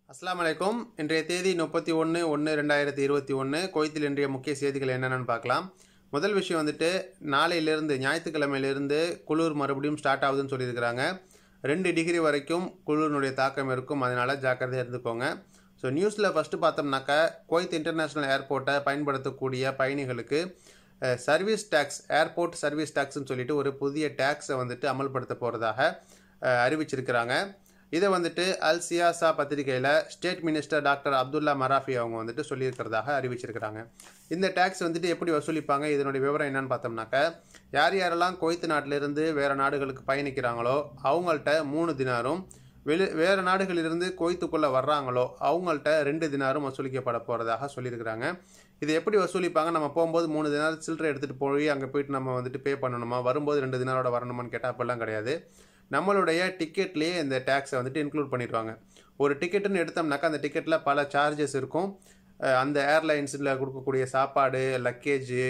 அஸ்ஸலாமு அலைக்கும் இன்றைய தேதி முப்பத்தி ஒன்று ஒன்று ரெண்டாயிரத்தி இருபத்தி ஒன்று கோயத்தில் இன்றைய முக்கிய செய்திகள் என்னென்னு பார்க்கலாம் முதல் விஷயம் வந்துட்டு நாளையிலிருந்து ஞாயிற்றுக்கிழமையிலிருந்து குளிர் மறுபடியும் ஸ்டார்ட் ஆகுதுன்னு சொல்லியிருக்கிறாங்க ரெண்டு டிகிரி வரைக்கும் குளிரினுடைய தாக்கம் இருக்கும் அதனால் ஜாக்கிரதையாக இருந்துக்கோங்க ஸோ நியூஸில் ஃபஸ்ட்டு பார்த்தோம்னாக்கா குவைத் இன்டர்நேஷ்னல் ஏர்போர்ட்டை பயன்படுத்தக்கூடிய பயணிகளுக்கு சர்வீஸ் டேக்ஸ் ஏர்போர்ட் சர்வீஸ் டேக்ஸ்னு சொல்லிட்டு ஒரு புதிய டேக்ஸை வந்துட்டு அமல்படுத்த போகிறதாக அறிவிச்சிருக்கிறாங்க இதை வந்துட்டு அல் சியாசா பத்திரிகையில் state minister doctor Abdullah Marafi அவங்க வந்துட்டு சொல்லியிருக்கிறதாக அறிவிச்சிருக்கிறாங்க இந்த டேக்ஸ் வந்துட்டு எப்படி வசூலிப்பாங்க இதனுடைய விவரம் என்னன்னு பார்த்தோம்னாக்க யார் யாரெல்லாம் குவைத்து நாட்டிலிருந்து வேறு நாடுகளுக்கு பயணிக்கிறாங்களோ அவங்கள்ட்ட மூணு தினாரும் வெளி வேறு நாடுகளிலிருந்து குவைத்துக்குள்ளே வர்றாங்களோ அவங்கள்ட்ட ரெண்டு தினாரும் வசூலிக்கப்பட போகிறதாக சொல்லியிருக்கிறாங்க இது எப்படி வசூலிப்பாங்க நம்ம போகும்போது மூணு தினார் சில்லறை எடுத்துகிட்டு போய் அங்கே போயிட்டு நம்ம வந்துட்டு பே பண்ணணுமா வரும்போது ரெண்டு தினாரோட வரணுமான்னு கேட்டால் அப்போல்லாம் கிடையாது நம்மளுடைய டிக்கெட்லேயே இந்த டேக்ஸை வந்துட்டு இன்க்ளூட் பண்ணிடுவாங்க ஒரு டிக்கெட்டுன்னு எடுத்தோம்னாக்கா அந்த டிக்கெட்டில் பல சார்ஜஸ் இருக்கும் அஹ் அந்த ஏர்லைன்ஸில் கொடுக்கக்கூடிய சாப்பாடு லக்கேஜு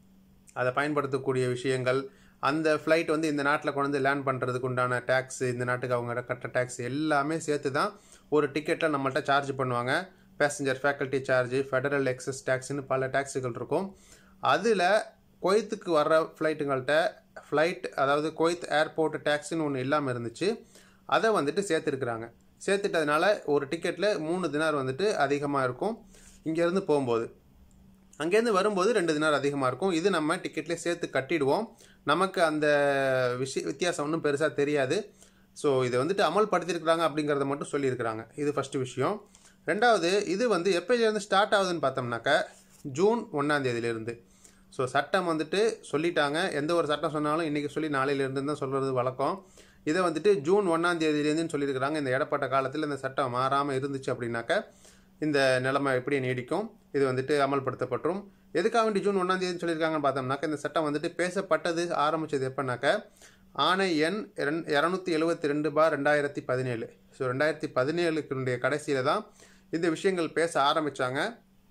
அதை பயன்படுத்தக்கூடிய விஷயங்கள் அந்த ஃப்ளைட் வந்து இந்த நாட்டில் கொண்டு வந்து லேண்ட் பண்ணுறதுக்கு உண்டான டேக்ஸ் இந்த நாட்டுக்கு அவங்க கட்டுற டேக்ஸ் எல்லாமே சேர்த்து தான் ஒரு டிக்கெட்டில் நம்மள்ட்ட சார்ஜ் பண்ணுவாங்க passenger facility charge federal excise டேக்ஸ்னு பல டேக்ஸுகள் இருக்கும் அதில் குவைத்துக்கு வர்ற ஃப்ளைட்டுங்கள்ட்ட ஃப்ளைட் அதாவது குவைத் ஏர்போர்ட் டேக்ஸ்னு ஒன்று இல்லாமல் இருந்துச்சு அதை வந்துட்டு சேர்த்துருக்குறாங்க சேர்த்துட்டதுனால ஒரு டிக்கெட்டில் மூணு தினார் வந்துட்டு அதிகமாக இருக்கும் இங்கேருந்து போகும்போது அங்கேருந்து வரும்போது ரெண்டு தினார் அதிகமாக இருக்கும் இது நம்ம டிக்கெட்லேயே சேர்த்து கட்டிடுவோம் நமக்கு அந்த விஷய வித்தியாசம் ஒன்றும் பெருசாக தெரியாது ஸோ இதை வந்துட்டு அமல்படுத்தியிருக்கிறாங்க அப்படிங்கிறத மட்டும் சொல்லியிருக்கிறாங்க இது ஃபஸ்ட்டு விஷயம் ரெண்டாவது இது வந்து எப்போலேருந்து ஸ்டார்ட் ஆகுதுன்னு பார்த்தோம்னாக்கா ஜூன் ஒன்றாம் தேதியிலேருந்து ஸோ சட்டம் வந்துட்டு சொல்லிட்டாங்க எந்த ஒரு சட்டம் சொன்னாலும் இன்றைக்கி சொல்லி நாளையிலேருந்து தான் சொல்கிறது வழக்கம் இதை வந்துட்டு ஜூன் ஒன்றாம் தேதியிலேருந்துன்னு சொல்லியிருக்கிறாங்க இந்த இடப்பட்ட காலத்தில் இந்த சட்டம் மாறாமல் இருந்துச்சு அப்படின்னாக்கா இந்த நிலைமை எப்படி நீடிக்கும் இது வந்துட்டு அமல்படுத்தப்பட்டுரும் எதுக்காக வேண்டி ஜூன் ஒன்றாம் தேதினு சொல்லியிருக்காங்கன்னு பார்த்தோம்னாக்கா இந்த சட்டம் வந்துட்டு பேசப்பட்டது ஆரம்பித்தது எப்போனாக்கா ஆணை எண் இரண் இரநூத்தி எழுபத்தி ரெண்டு பார் ரெண்டாயிரத்தி பதினேழு ஸோ ரெண்டாயிரத்தி பதினேழுக்குடைய கடைசியில் தான் இந்த விஷயங்கள் பேச ஆரம்பித்தாங்க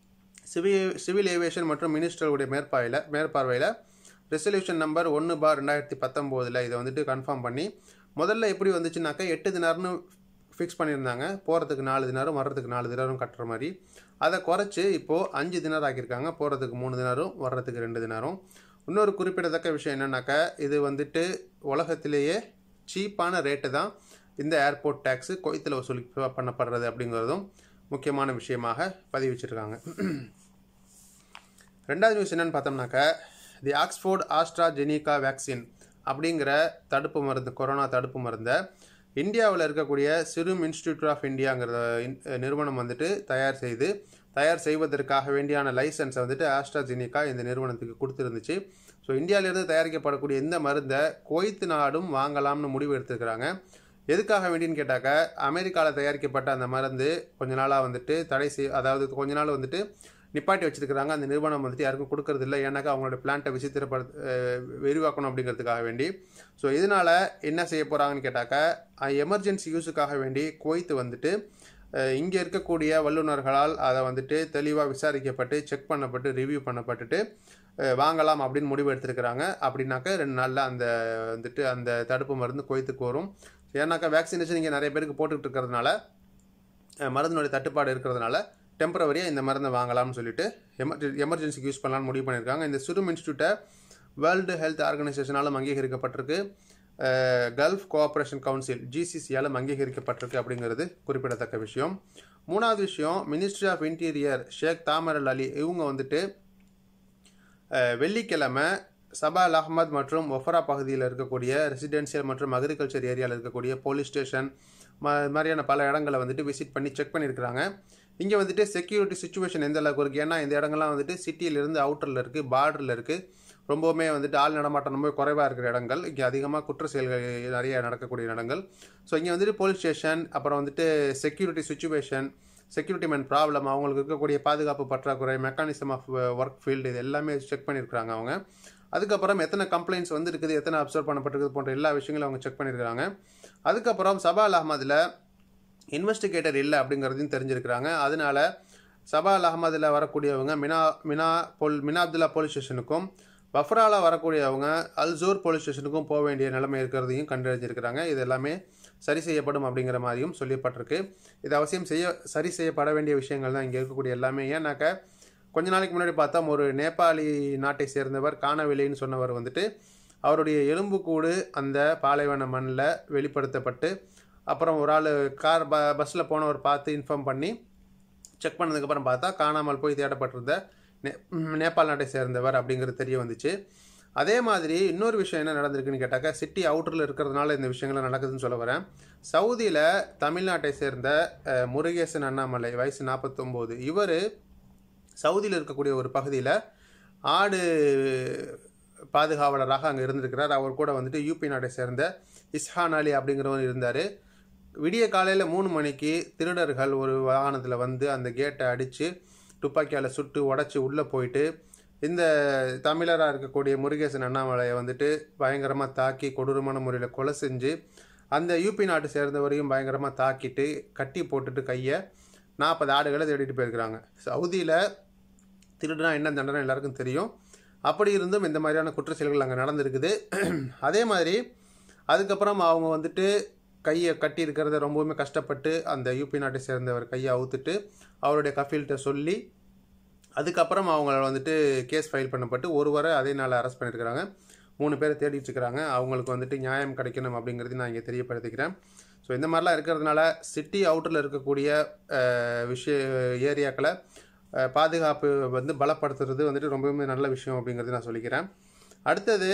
சிவில் சிவில் ஏவியேஷன் மற்றும் மினிஸ்டருடைய மேற்பார்வையில் மேற்பார்வையில் ரெசல்யூஷன் நம்பர் ஒன்று பார் ரெண்டாயிரத்தி பத்தொம்போதில் இதை வந்துட்டு கன்ஃபார்ம் பண்ணி முதல்ல எப்படி வந்துச்சுனாக்கா எட்டு தினார்னு ஃபிக்ஸ் பண்ணியிருந்தாங்க போகிறதுக்கு நாலு தினாரும் வர்றதுக்கு நாலு தினாரும் கட்டுற மாதிரி அதை குறைச்சி இப்போது அஞ்சு தினார் ஆக்கியிருக்காங்க போகிறதுக்கு மூணு தினாரும் வர்றதுக்கு ரெண்டு தினாரும் இன்னொரு குறிப்பிடத்தக்க விஷயம் என்னென்னாக்கா இது வந்துட்டு உலகத்திலேயே சீப்பான ரேட்டு தான் இந்த ஏர்போர்ட் டேக்ஸு கொய்த்தில் வசூலி பண்ணப்படுறது அப்படிங்கிறதும் முக்கியமான விஷயமாக பதிவிச்சிருக்காங்க ரெண்டாவது நியூஸ் என்னென்னு பார்த்தோம்னாக்கா the Oxford AstraZeneca vaccine அப்படிங்கிற தடுப்பு மருந்து கொரோனா தடுப்பு மருந்தை இந்தியாவில் இருக்கக்கூடிய சிரும் இன்ஸ்டிடியூட் ஆஃப் இந்தியாங்கிற நிறுவனம் வந்துட்டு தயார் செய்து தயார் செய்வதற்காக வேண்டியான லைசன்ஸை வந்துட்டு ஆஸ்ட்ராஜெனிகா இந்த நிறுவனத்துக்கு கொடுத்துருந்துச்சு ஸோ இந்தியாவிலேருந்து தயாரிக்கப்படக்கூடிய இந்த மருந்தை குவைத்து நாடும் வாங்கலாம்னு முடிவு எடுத்துருக்கிறாங்க எதுக்காக வேண்டின்னு கேட்டாக்க அமெரிக்காவில் தயாரிக்கப்பட்ட அந்த மருந்து கொஞ்ச நாளாக வந்துட்டு தடை செய் அதாவது கொஞ்ச நாள் வந்துட்டு நிப்பாட்டி வச்சிருக்கிறாங்க அந்த நிறுவனம் வந்துட்டு யாருக்கும் கொடுக்கறது இல்லை ஏன்னாக்கா அவங்களோட பிளான்ட்டை விசித்திரப்பட விரிவாக்கணும் அப்படிங்கிறதுக்காக வேண்டி ஸோ இதனால் என்ன செய்ய போகிறாங்கன்னு கேட்டாக்கா எமர்ஜென்சி யூஸுக்காக வேண்டி குவைத்து வந்துட்டு இங்கே இருக்கக்கூடிய வல்லுநர்களால் அதை வந்துட்டு தெளிவாக விசாரிக்கப்பட்டு செக் பண்ணப்பட்டு ரிவ்யூ பண்ணப்பட்டுட்டு வாங்கலாம் அப்படின்னு முடிவு எடுத்திருக்கிறாங்க அப்படின்னாக்கா ரெண்டு நாளில் அந்த வந்துட்டு அந்த தடுப்பு மருந்து குவைத்துக்கு வரும் ஏன்னாக்கா வேக்சினேஷன் இங்கே நிறைய பேருக்கு போட்டுக்கிட்டு இருக்கிறதுனால மருந்தினுடைய தட்டுப்பாடு இருக்கிறதுனால டெம்பரவரியாக இந்த மருந்தை வாங்கலாம்னு சொல்லிட்டு எமர்ஜெ எமர்ஜென்சிக்கு யூஸ் பண்ணலாம்னு முடிவு பண்ணியிருக்காங்க இந்த சிரும் இன்ஸ்டியூட்டை வேர்ல்டு ஹெல்த் ஆர்கனைசேஷனாலும் அங்கீகரிக்கப்பட்டிருக்கு கல்ஃப் கோஆப்ரேஷன் கவுன்சில் ஜிசிசியாலும் அங்கீகரிக்கப்பட்டிருக்கு அப்படிங்கிறது குறிப்பிடத்தக்க விஷயம் மூணாவது விஷயம் ministry of interior Sheikh Thamer Al Ali இவங்க வந்துட்டு வெள்ளிக்கிழமை சபால் அஹ்மத் மற்றும் ஒஃபரா பகுதியில் இருக்கக்கூடிய ரெசிடென்சியல் மற்றும் அக்ரிகல்ச்சர் ஏரியாவில் இருக்கக்கூடிய போலீஸ் ஸ்டேஷன் ம மாதிரியான பல இடங்களை வந்துட்டு விசிட் பண்ணி செக் பண்ணியிருக்கிறாங்க இங்கே வந்துட்டு செக்யூரிட்டி சுச்சுவேஷன் எந்த அளவுக்கு இருக்குது ஏன்னா இந்த இடங்கள்லாம் வந்துட்டு சிட்டியிலேருந்து அவுட்டரில் இருக்குது பார்டரில் இருக்குது ரொம்பவுமே வந்துட்டு ஆள் நடமாட்டம் ரொம்ப குறைவாக இருக்கிற இடங்கள் இங்கே அதிகமாக குற்ற செயல்கள் நிறைய நடக்கக்கூடிய இடங்கள் ஸோ இங்கே வந்துட்டு போலீஸ் ஸ்டேஷன் அப்புறம் வந்துட்டு security situation security man problem அவங்களுக்கு இருக்கக்கூடிய பாதுகாப்பு பற்றாக்குறை மெக்கானிசம் ஆஃப் ஒர்க் ஃபீல்டு இது எல்லாமே செக் பண்ணியிருக்கிறாங்க அவங்க அதுக்கப்புறம் எத்தனை கம்ப்ளைண்ட்ஸ் வந்து இருக்குது எத்தனை அப்சர்வ் பண்ணப்பட்டிருக்குது போன்ற எல்லா விஷயங்களும் அவங்க செக் பண்ணியிருக்கிறாங்க அதுக்கப்புறம் சபால் அகமதில் இன்வெஸ்டிகேட்டர் இல்லை அப்படிங்கிறதையும் தெரிஞ்சிருக்கிறாங்க அதனால சபால் அகமதில் வரக்கூடியவங்க மினா மினா போல் மினா அப்துல்லா போலீஸ் ஸ்டேஷனுக்கும் பஃப்ராவில் வரக்கூடியவங்க அல்சூர் போலீஸ் ஸ்டேஷனுக்கும் போக வேண்டிய நிலைமை இருக்கிறதையும் கண்டறிஞ்சிருக்கிறாங்க இது எல்லாமே சரி செய்யப்படும் அப்படிங்கிற மாதிரியும் சொல்லப்பட்டிருக்கு இது அவசியம் செய்ய சரி செய்யப்பட வேண்டிய விஷயங்கள் தான் இங்கே இருக்கக்கூடிய எல்லாமே ஏன்னாக்க கொஞ்ச நாளைக்கு முன்னாடி பார்த்தா ஒரு நேபாளி நாட்டை சேர்ந்தவர் காணவில்லைன்னு சொன்னவர் வந்துட்டு அவருடைய எலும்புக்கூடு அந்த பாலைவன மண்ணில் வெளிப்படுத்தப்பட்டு அப்புறம் ஒரு ஆள் கார் ப பஸ்ஸில் போனவர் பார்த்து இன்ஃபார்ம் பண்ணி செக் பண்ணதுக்கப்புறம் பார்த்தா காணாமல் போய் தேடப்பட்டிருந்த நே நேபாள் நாட்டை சேர்ந்தவர் அப்படிங்கிறது தெரிய வந்துச்சு அதே மாதிரி இன்னொரு விஷயம் என்ன நடந்திருக்குன்னு கேட்டாக்கா சிட்டி அவுட்டரில் இருக்கிறதுனால இந்த விஷயங்கள்லாம் நடக்குதுன்னு சொல்ல வரேன் சவுதியில் தமிழ்நாட்டை சேர்ந்த அஹ், முருகேசன் அண்ணாமலை வயசு நாற்பத்தொம்போது இவர் சவுதியில் இருக்கக்கூடிய ஒரு பகுதியில் ஆடு பாதுகாவலராக அங்கே இருந்திருக்கிறார் அவர் கூட வந்துட்டு யூபி நாட்டை சேர்ந்த இஸ்ஹான் அலி அப்படிங்கிறவர் இருந்தார் விடிய காலையில் மூணு மணிக்கு திருடர்கள் ஒரு வாகனத்தில் வந்து அந்த கேட்டை அடித்து துப்பாக்கியால் சுட்டு உடச்சி உள்ளே போயிட்டு இந்த தமிழராக இருக்கக்கூடிய முருகேசன் அண்ணாமலையை வந்துட்டு பயங்கரமாக தாக்கி கொடூரமான முறையில் கொலை செஞ்சு அந்த யூபி நாட்டு சேர்ந்தவரையும் பயங்கரமாக தாக்கிட்டு கட்டி போட்டுட்டு கையை நாற்பது ஆடுகளை தேடிட்டு போயிருக்கிறாங்க சவுதியில் திருடுனா என்ன தண்டனை எல்லாருக்கும் தெரியும் அப்படி இருந்தும் இந்த மாதிரியான குற்ற செயல்கள் அங்கே நடந்திருக்குது அதே மாதிரி அதுக்கப்புறம் அவங்க வந்துட்டு கையை கட்டி இருக்கிறத ரொம்பவுமே கஷ்டப்பட்டு அந்த யூபி நாட்டை சேர்ந்தவர் கையை அவுத்துட்டு அவருடைய கஃபீல்கிட்ட சொல்லி அதுக்கப்புறம் அவங்கள வந்துட்டு கேஸ் ஃபைல் பண்ணப்பட்டு ஒரு வாரம் அதே நாள் அரெஸ்ட் பண்ணியிருக்கிறாங்க மூணு பேரை தேடிட்டு இருக்கிறாங்க அவங்களுக்கு வந்துட்டு நியாயம் கிடைக்கணும் அப்படிங்கிறது நான் இங்கே தெரியப்படுத்திக்கிறேன் ஸோ இந்த மாதிரிலாம் இருக்கிறதுனால சிட்டி அவுட்டரில் இருக்கக்கூடிய அஹ், விஷய ஏரியாக்களை அஹ், பாதுகாப்பு வந்து பலப்படுத்துறது வந்துட்டு ரொம்பவுமே நல்ல விஷயம் அப்படிங்கிறது நான் சொல்லிக்கிறேன் அடுத்தது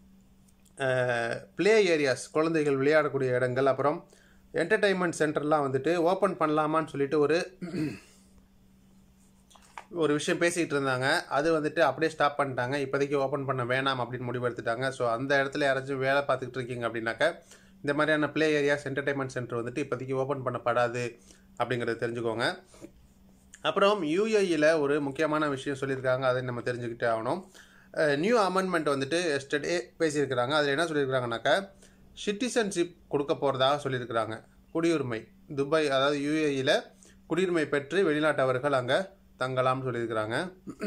ப்ளே ஏரியாஸ் குழந்தைகள் விளையாடக்கூடிய இடங்கள் அப்புறம் என்டர்டைன்மெண்ட் சென்டர்லாம் வந்துட்டு ஓப்பன் பண்ணலாமான்னு சொல்லிட்டு ஒரு ஒரு விஷயம் பேசிக்கிட்டு இருந்தாங்க அது வந்துட்டு அப்படியே ஸ்டாப் பண்ணிட்டாங்க இப்போதைக்கு ஓப்பன் பண்ண வேணாம் அப்படின்னு முடிவெடுத்துட்டாங்க ஸோ அந்த இடத்துல யாராச்சும் வேலை பார்த்துக்கிட்டு இருக்கீங்க அப்படின்னாக்க இந்த மாதிரியான ப்ளே ஏரியாஸ் என்டர்டைன்மெண்ட் சென்டர் வந்துட்டு இப்போதைக்கு ஓப்பன் பண்ணப்படாது அப்படிங்கிறத தெரிஞ்சுக்கோங்க அப்புறம் யூஏஇயில் ஒரு முக்கியமான விஷயம் சொல்லியிருக்காங்க அதை நம்ம தெரிஞ்சுக்கிட்டே ஆகணும் நியூ அமெண்ட்மெண்ட் வந்துட்டு எஸ்டர்டே பேசியிருக்கிறாங்க அதில் என்ன சொல்லியிருக்கிறாங்கனாக்கா சிட்டிசன்ஷிப் கொடுக்க போகிறதாக சொல்லியிருக்கிறாங்க குடியுரிமை துபாய் அதாவது யூஏஇயில் குடியுரிமை பெற்று வெளிநாட்டவர்கள் அங்கே தங்கலாம்னு சொல்லியிருக்கிறாங்க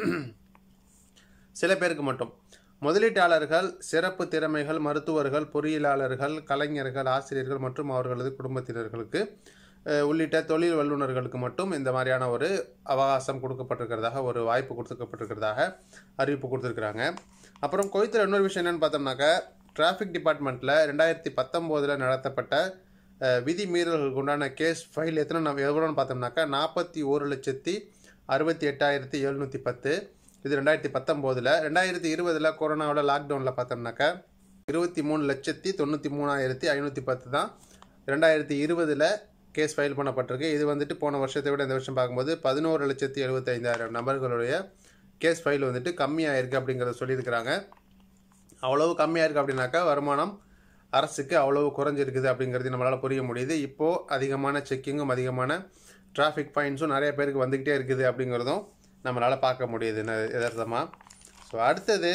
சில பேருக்கு மட்டும் முதலீட்டாளர்கள் சிறப்பு திறமைகள் மருத்துவர்கள் பொறியியலாளர்கள் கலைஞர்கள் ஆசிரியர்கள் மற்றும் அவர்களது குடும்பத்தினர்களுக்கு அஹ், உள்ளிட்ட தொழில் வல்லுநர்களுக்கு மட்டும் இந்த மாதிரியான ஒரு அவகாசம் கொடுக்கப்பட்டிருக்கிறதாக ஒரு வாய்ப்பு கொடுக்கப்பட்டிருக்கிறதாக அறிவிப்பு கொடுத்துருக்குறாங்க அப்புறம் கோயத்தில் இன்னொரு விஷயம் என்னென்னு பார்த்தோம்னாக்கா டிராஃபிக் டிபார்ட்மெண்ட்டில் ரெண்டாயிரத்தி பத்தொம்போதில் நடத்தப்பட்ட அஹ், விதி மீறல்களுக்கு உண்டான கேஸ் ஃபைல் எத்தனை நம்ம எவ்வளோன்னு பார்த்தோம்னாக்கா நாற்பத்தி ஒரு லட்சத்தி அறுபத்தி எட்டாயிரத்தி எழுநூற்றி பத்து இது ரெண்டாயிரத்தி பத்தொம்போதில் ரெண்டாயிரத்தி இருபதில் கொரோனாவில் லாக்டவுனில் பார்த்தோம்னாக்கா இருபத்தி மூணு லட்சத்தி தொண்ணூற்றி மூணாயிரத்தி ஐநூற்றி பத்து தான் ரெண்டாயிரத்தி இருபதில் கேஸ் ஃபைல் பண்ணப்பட்டிருக்கு இது வந்துட்டு போன வருஷத்தை விட இந்த வருஷம் பார்க்கும்போது பதினோரு லட்சத்தி எழுபத்தைந்தாயிரம் நபர்களுடைய கேஸ் ஃபைல் வந்துட்டு கம்மியாக இருக்குது அப்படிங்கிறத சொல்லியிருக்கிறாங்க அவ்வளவு கம்மியாக இருக்குது அப்படின்னாக்கா வருமானம் அரசுக்கு அவ்வளவு குறைஞ்சிருக்குது அப்படிங்கிறது நம்மளால் புரிய முடியுது இப்போது அதிகமான செக்கிங்கும் அதிகமான டிராஃபிக் ஃபைன்ஸும் நிறைய பேருக்கு வந்துக்கிட்டே இருக்குது அப்படிங்கிறதும் நம்மளால் பார்க்க முடியுது யதார்த்தமாக ஸோ அடுத்தது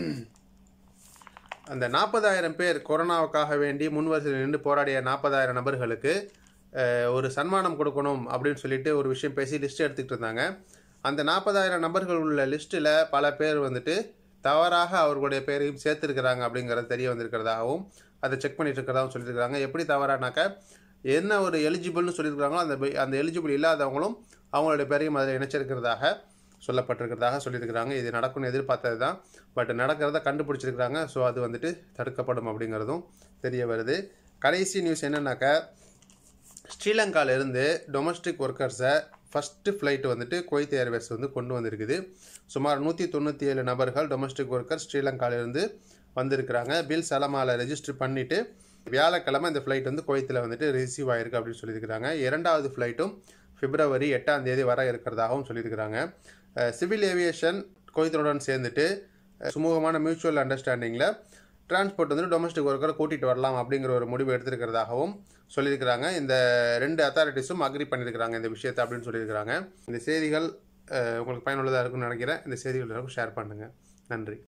அந்த நாற்பதாயிரம் பேர் கொரோனாவுக்காக வேண்டி முன்வரிசையில் நின்று போராடிய நாற்பதாயிரம் நபர்களுக்கு அஹ், ஒரு சன்மானம் கொடுக்கணும் அப்படின்னு சொல்லிட்டு ஒரு விஷயம் பேசி லிஸ்ட் எடுத்துக்கிட்டு இருந்தாங்க அந்த நாற்பதாயிரம் நபர்கள் உள்ள லிஸ்ட்டில் பல பேர் வந்துட்டு தவறாக அவர்களுடைய பேரையும் சேர்த்துருக்கிறாங்க அப்படிங்கிறது தெரிய வந்திருக்கிறதாகவும் அதை செக் பண்ணிட்டு இருக்கிறதாகவும் சொல்லியிருக்கிறாங்க எப்படி தவறானாக்கா என்ன ஒரு எலிஜிபிள்னு சொல்லியிருக்கிறாங்களோ அந்த பை- அந்த எலிஜிபிள் இல்லாதவங்களும் அவங்களுடைய பேரையும் அதில் இணைச்சிருக்கிறதாக சொல்லப்பட்டிருக்கிறதாக சொல்லியிருக்கிறாங்க இது நடக்கும்னு எதிர்பார்த்தது தான் பட் நடக்கிறத கண்டுபிடிச்சிருக்கிறாங்க ஸோ அது வந்துட்டு தடுக்கப்படும் அப்படிங்கிறதும் தெரிய வருது கடைசி நியூஸ் என்னன்னாக்கா ஸ்ரீலங்காவிலேருந்து டொமஸ்டிக் ஒர்க்கர்ஸை ஃபஸ்ட்டு ஃப்ளைட் வந்துட்டு குவைத் ஏர்வேஸ் வந்து கொண்டு வந்திருக்குது சுமார் நூற்றி தொண்ணூற்றி ஏழு நபர்கள் டொமஸ்டிக் ஒர்க்கர் ஸ்ரீலங்காவிலேருந்து வந்திருக்கிறாங்க பில் சலமாவில் ரெஜிஸ்டர் பண்ணிவிட்டு வியாழக்கிழமை இந்த ஃப்ளைட் வந்து குவைத்தில் வந்துட்டு ரிசீவ் ஆயிருக்கு அப்படின்னு சொல்லியிருக்கிறாங்க இரண்டாவது ஃப்ளைட்டும் பிப்ரவரி எட்டாம் தேதி வர இருக்கிறதாகவும் சொல்லியிருக்கிறாங்க சிவில் ஏவியேஷன் குவைத்தினுடன் சேர்ந்துட்டு அஹ், சுமூகமான மியூச்சுவல் அண்டர்ஸ்டாண்டிங்கில் டிரான்ஸ்போர்ட் வந்து டொமஸ்டிக் ஒர்க்கரை கூட்டிகிட்டு வரலாம் அப்படிங்கிற ஒரு முடிவு எடுத்திருக்கிறதாகவும் சொல்லியிருக்கிறாங்க இந்த ரெண்டு அத்தாரிட்டிஸும் அக்ரி பண்ணியிருக்கிறாங்க இந்த விஷயத்தை அப்படின்னு சொல்லியிருக்கிறாங்க இந்த செய்திகள் அஹ், உங்களுக்கு பயனுள்ளதாக இருக்கும்னு நினைக்கிறேன் இந்த செய்திகள் எல்லாருக்கும் ஷேர் பண்ணுங்கள் நன்றி